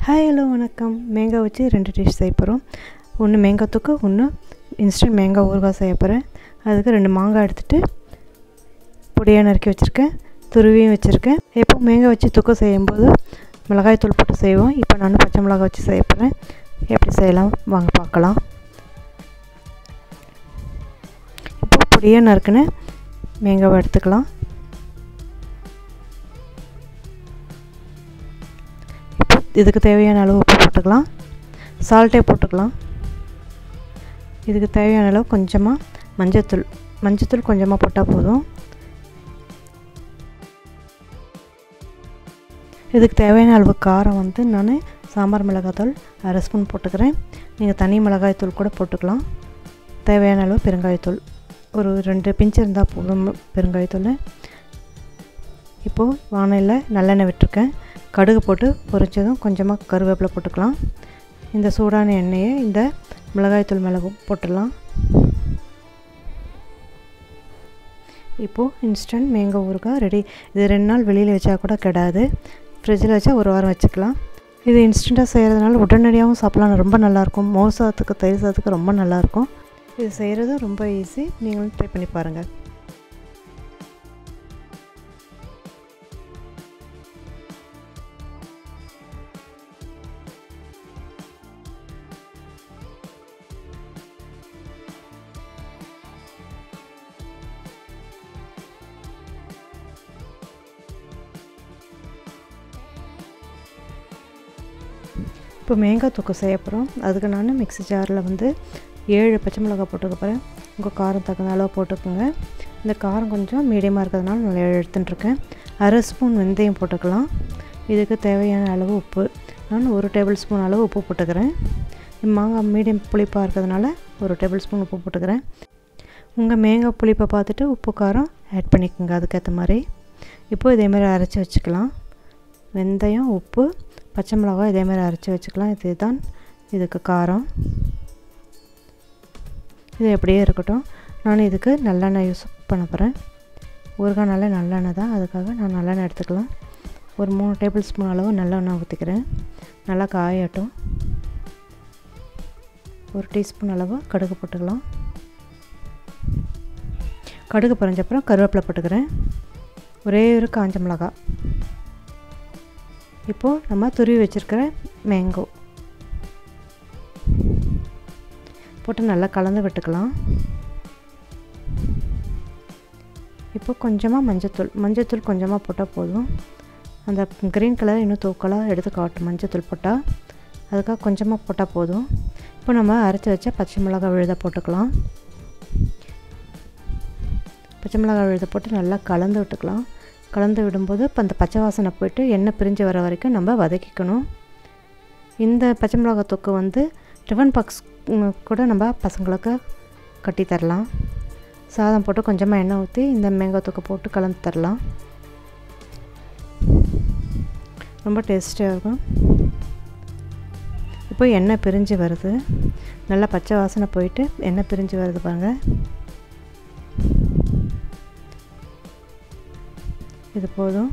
hi hello வணக்கம் மேங்காய் வச்சு ரெண்டு டிஷ் செய்ய போகிறோம் ஒன்று மேங்காய் தொக்கு ஒன்று இன்ஸ்டன்ட் மேங்காய் ஊறுகாய் செய்ய போகிறேன் அதுக்கு ரெண்டு மாங்காய் எடுத்துகிட்டு பொடியாக நறுக்கி வச்சுருக்கேன் துருவியும் வச்சுருக்கேன் எப்போ மேங்காய் வச்சு தொக்கு செய்யும்போது மிளகாய் தூள் போட்டு செய்வோம் இப்போ நான் பச்சை மிளகாய் வச்சு செய்ய போகிறேன் எப்படி செய்யலாம் வாங்க பார்க்கலாம் இப்போ பொடியாக நறுக்குன்னு மேங்காவை எடுத்துக்கலாம் இப்போ இதுக்கு தேவையான அளவு உப்பு போட்டுக்கலாம் சால்ட்டே போட்டுக்கலாம் இதுக்கு தேவையான அளவு கொஞ்சமாக மஞ்சத்தூள் மஞ்சத்தூள் கொஞ்சமாக போட்டால் போதும் இதுக்கு தேவையான அளவு காரம் வந்து நான் சாம்பார் மிளகாய்த்தூள் அரை ஸ்பூன் போட்டுக்கிறேன் நீங்கள் தனி மிளகாய்த்தூள் கூட போட்டுக்கலாம் தேவையான அளவு பெருங்காயத்தூள் ஒரு ரெண்டு பிஞ்சு இருந்தால் போதும் பெருங்காயத்தூள் இப்போது வானையில் நல்லெண்ணெய் விட்டுருக்கேன் கடுகு போட்டு பொரிச்சதும் கொஞ்சமாக கருவேப்பிலை போட்டுக்கலாம் இந்த சூடான எண்ணெயை இந்த மிளகாய்த்தூள் மிளகு போட்டுடலாம் இப்போது இன்ஸ்டன்ட் மேங்கோ ஊறுகாய் ரெடி இது ரெண்டு நாள் வெளியில் வச்சா கூட கெடாது ஃப்ரிட்ஜில் வச்சா ஒரு வாரம் வச்சுக்கலாம் இது இன்ஸ்டண்ட்டாக செய்கிறதுனால உடனடியாகவும் சாப்பிட்லாம் ரொம்ப நல்லாயிருக்கும் மோர் சாதத்துக்கு தயிர் சாதத்துக்கு ரொம்ப நல்லாயிருக்கும் இது செய்கிறது ரொம்ப ஈஸி நீங்களும் ட்ரை பண்ணி பாருங்கள் இப்போ மேங்காய் தொக்கு செய்ய போகிறோம் அதுக்கு நான் மிக்ஸி ஜாரில் வந்து ஏழு பச்சை மிளகாய் போட்டுக்க போகிறேன் உங்கள் காரம் தகுந்த அளவு போட்டுக்கோங்க இந்த காரம் கொஞ்சம் மீடியமாக இருக்கிறதுனால நான் ஏழு எடுத்துட்டுருக்கேன் அரை ஸ்பூன் வெந்தயம் போட்டுக்கலாம் இதுக்கு தேவையான அளவு உப்பு நான் ஒரு டேபிள் ஸ்பூன் அளவு உப்பு போட்டுக்கிறேன் மாங்காய் மீடியம் புளிப்பாக இருக்கிறதுனால ஒரு டேபிள் ஸ்பூன் உப்பு போட்டுக்கிறேன் உங்கள் மேங்காய் புளிப்பை பார்த்துட்டு உப்பு காரம் ஆட் பண்ணிக்கோங்க அதுக்கேற்ற மாதிரி இப்போது இதேமாதிரி அரைச்சி வச்சுக்கலாம் வெந்தயம் உப்பு பச்சை மிளகாய் இதேமாதிரி அரைச்சி வச்சுக்கலாம் இதுதான் இதுக்கு காரம் இது எப்படியே இருக்கட்டும் நான் இதுக்கு நல்லெண்ணெய் யூஸ் பண்ண போகிறேன் ஊறுகாய் நல்ல நல்லெண்ணெய் தான் அதுக்காக நான் நல்லெண்ணெய் எடுத்துக்கலாம் ஒரு மூணு டேபிள் ஸ்பூன் அளவு நல்லெண்ணெய் ஊற்றிக்கிறேன் நல்லா காயட்டும் ஒரு டீஸ்பூன் அளவு கடுகு போட்டுக்கலாம் கடுகு பொறிஞ்சப்பறம் கருவேப்பிலை போட்டுக்கிறேன் ஒரே ஒரு காஞ்ச மிளகாய் இப்போது நம்ம துருவி வச்சுருக்கிற மேங்கோ போட்டு நல்லா கலந்து விட்டுக்கலாம் இப்போ கொஞ்சமாக மஞ்சத்தூள் மஞ்சத்தூள் கொஞ்சமாக போட்டால் போதும் அந்த க்ரீன் கலர் இன்னும் தூக்கலாக எடுத்து காட்டும் மஞ்சத்தூள் போட்டால் அதுக்காக கொஞ்சமாக போட்டால் போதும் இப்போ நம்ம அரைச்சி வச்ச பச்சை மிளகாய் விழுத போட்டுக்கலாம் பச்சை மிளகாய் விழுத போட்டு நல்லா கலந்து விட்டுக்கலாம் கலந்து விடும்போது இப்போ அந்த பச்சை வாசனை போயிட்டு எண்ணெய் பிரிஞ்சு வர வரைக்கும் நம்ம வதக்கிக்கணும் இந்த பச்சை மிளகாய் தொக்கு வந்து டிஃபன் பாக்ஸ் கூட நம்ம பசங்களுக்கு கட்டி தரலாம் சாதம் போட்டு கொஞ்சமாக எண்ணெய் ஊற்றி இந்த மேங்காய் தொக்கு போட்டு கலந்து தரலாம் ரொம்ப டேஸ்டியாக இருக்கும் இப்போ எண்ணெய் பிரிஞ்சு வருது நல்லா பச்சை வாசனை போயிட்டு எண்ணெய் பிரிஞ்சு வருது பாருங்கள் இது போதும்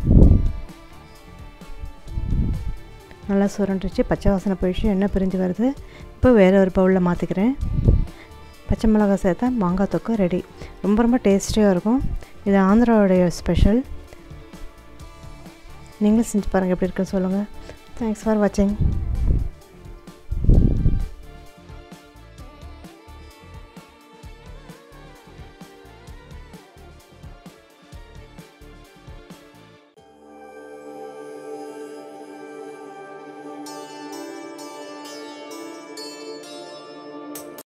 நல்லா சுரண்டுச்சு பச்சை வாசனை போயிடுச்சு எண்ணெய் பிரிஞ்சு வருது இப்போ வேறு ஒரு பவுலில் மாற்றிக்கிறேன் பச்சை மிளகாய் சேர்த்தா மாங்காய் தொக்கு ரெடி ரொம்ப ரொம்ப டேஸ்டியாக இருக்கும் இது ஆந்திராவுடைய ஸ்பெஷல் நீங்களும் செஞ்சு பாருங்கள் எப்படி இருக்குன்னு சொல்லுங்கள் தேங்க்ஸ் ஃபார் வாட்சிங்